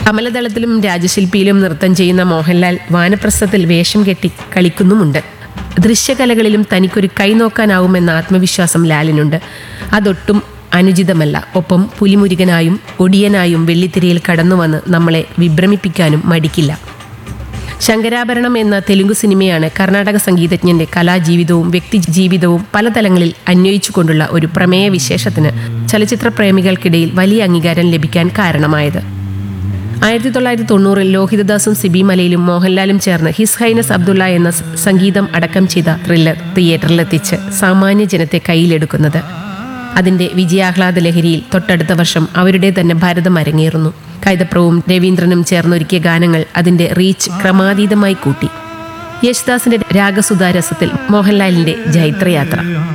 കമലദളത്തിലും രാജശില്പിയിലും നൃത്തം ചെയ്യുന്ന മോഹൻലാൽ വാനപ്രസ്ഥത്തിൽ വേഷം കെട്ടി കളിക്കുന്നുമുണ്ട് ദൃശ്യകലകളിലും തനിക്കൊരു കൈ നോക്കാനാവുമെന്ന ആത്മവിശ്വാസം ലാലിനുണ്ട് അതൊട്ടും അനുചിതമല്ല ഒപ്പം പുലിമുരുകനായും ഒടിയനായും വെള്ളിത്തിരയിൽ കടന്നുവന്ന് നമ്മളെ വിഭ്രമിപ്പിക്കാനും മടിക്കില്ല ശങ്കരാഭരണം എന്ന തെലുങ്ക് സിനിമയാണ് കർണാടക സംഗീതജ്ഞന്റെ കലാജീവിതവും വ്യക്തി ജീവിതവും പലതലങ്ങളിൽ അന്വയിച്ചുകൊണ്ടുള്ള ഒരു പ്രമേയ വിശേഷത്തിന് ചലച്ചിത്ര പ്രേമികൾക്കിടയിൽ വലിയ അംഗീകാരം ലഭിക്കാൻ കാരണമായത് ആയിരത്തി തൊള്ളായിരത്തി തൊണ്ണൂറിൽ ലോഹിതദാസും സിബി മലയിലും മോഹൻലാലും ചേർന്ന് ഹിസ് ഹൈനസ് അബ്ദുള്ള എന്ന സ് സംഗീതം അടക്കം ചെയ്ത ത്രില്ലർ തിയേറ്ററിലെത്തിച്ച് സാമാന്യ ജനത്തെ കയ്യിലെടുക്കുന്നത് അതിന്റെ വിജയാഹ്ലാദ ലഹരിയിൽ തൊട്ടടുത്ത വർഷം അവരുടെ തന്നെ ഭാരതം അരങ്ങേറുന്നു കൈതപ്രവും രവീന്ദ്രനും ചേർന്നൊരുക്കിയ ഗാനങ്ങൾ അതിന്റെ റീച്ച് ക്രമാതീതമായി കൂട്ടി യേശുദാസിന്റെ രാഗസുധാരസത്തിൽ മോഹൻലാലിന്റെ ജൈത്രയാത്ര